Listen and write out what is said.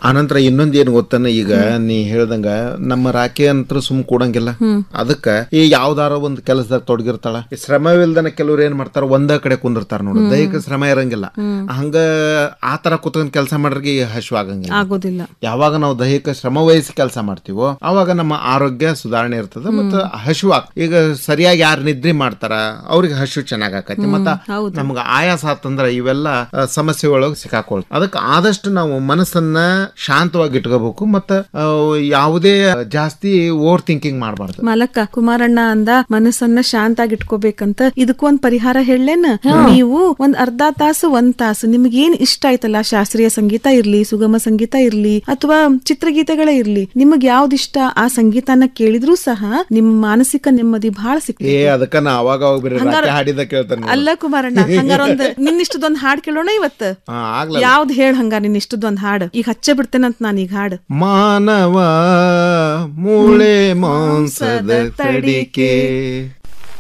ಆನಂತರ ಇನ್ನೊಂದ್ ಏನ್ ಗೊತ್ತನ ಈಗ ನೀ ಹೇಳ್ದಂಗ ನಮ್ಮ ರಾಖಿ ಅಂತ ಸುಮ್ ಕೂಡಂಗಿಲ್ಲ ಅದಕ್ಕ ಈ ಯಾವ್ದಾರ ಒಂದ್ ಕೆಲಸದಾಗ ತೊಡಗಿರ್ತಾಳ ಈ ಶ್ರಮವಿಲ್ದನ ಕೆಲವ್ರು ಏನ್ ಮಾಡ್ತಾರ ಒಂದ ಕಡೆ ಕುಂದಿರ್ತಾರ ನೋಡು ದೈಹಿಕ ಶ್ರಮ ಇರಂಗಿಲ್ಲ ಹಂಗ ಆ ತರ ಕೂತ್ಕೊಂಡ್ ಕೆಲಸ ಮಾಡ್ರಿಗೆ ಹಶು ಆಗಂಗಿಲ್ಲ ಆಗೋದಿಲ್ಲ ಯಾವಾಗ ನಾವು ದೈಹಿಕ ಶ್ರಮ ವಹಿಸಿ ಕೆಲಸ ಮಾಡ್ತೀವೋ ಅವಾಗ ನಮ್ಮ ಆರೋಗ್ಯ ಸುಧಾರಣೆ ಇರ್ತದೆ ಮತ್ತು ಹಶು ಆಗ್ ಈಗ ಸರಿಯಾಗಿ ಯಾರು ನಿದ್ರೆ ಮಾಡ್ತಾರ ಅವ್ರಿಗೆ ಹಶು ಚೆನ್ನಾಗ್ ಆಕತಿ ಮತ್ತ ನಮ್ಗ ಆಯಾಸ ಆತಂದ್ರ ಇವೆಲ್ಲ ಆ, ಸಮಸ್ಯೆ ಒಳಗೆ ಸಿಕ್ಕಾಕೊಳ್ತ ಅದಕ್ಕೆ ಆದಷ್ಟು ನಾವು ಮನಸ್ಸನ್ನ ಶಾಂತವಾಗಿ ಇಟ್ಕೋಬೇಕು ಮತ್ತ ಆ, ಯಾವುದೇ ಜಾಸ್ತಿ ಓವರ್ ಥಿಂಕಿಂಗ್ ಮಾಡಬಾರ್ದು ಮಲಕ್ಕ ಕುಮಾರಣ್ಣ ಅಂದ ಮನಸ್ಸನ್ನ ಶಾಂತ ಆಗಿ ಇಟ್ಕೋಬೇಕಂತ ಇದಕ್ಕೂ ಒಂದ್ ಪರಿಹಾರ ಹೇಳೇನ ನೀವು ಒಂದ್ ಅರ್ಧ ತಾಸು ಒಂದ್ ತಾಸು ನಿಮ್ಗೆ ಏನ್ ಇಷ್ಟ ಆಯ್ತಲ್ಲ ಶಾಸ್ತ್ರೀಯ ಸಂಗೀತ ಇರ್ಲಿ ಸುಗಮ ಸಂಗೀತ ಇರ್ಲಿ ಅಥವಾ ಚಿತ್ರಗೀತೆಗಳೇ ಇರ್ಲಿ ನಿಮಗ್ ಯಾವ್ದು ಇಷ್ಟ ಆ ಸಂಗೀತನ ಕೇಳಿದ್ರು ಸಹ ನಿಮ್ಮ ಮಾನಸಿಕ ನೆಮ್ಮದಿ ಬಹಳ ಏ ಸಿಗ್ತದೆ ಅದಕ್ಕ ನಾ ಅವಾಗ ಅವಾಗ ಬೇರೆ ರಾತ್ರಿ ಹಾಡಿದ ಕೇಳ್ತಾನೆ ಅಲ್ಲ ಕುಮಾರಣ್ಣ ಹಂಗಾರ ಒಂದ್ ನಿನ್ನಿಷ್ಟದೊಂದ್ ಹಾಡ್ ಕೇಳೋಣ ಇವತ್ತು ಹಾ ಆಗ್ಲ ಯಾವ್ದ್ ಹೇಳ್ ಹಂಗಾರ ನಿನ್ನಿಷ್ಟದೊಂದ್ ಹಾಡ್ ಈಗ ಹಚ್ಚೆ ಬಿಡ್ತೇನಂತ ನಾನ್ ಈಗ ಹಾಡ್ ಮಾನವ ಮೂಳೆ ಮಾಂಸದ ತಡಿಕೆ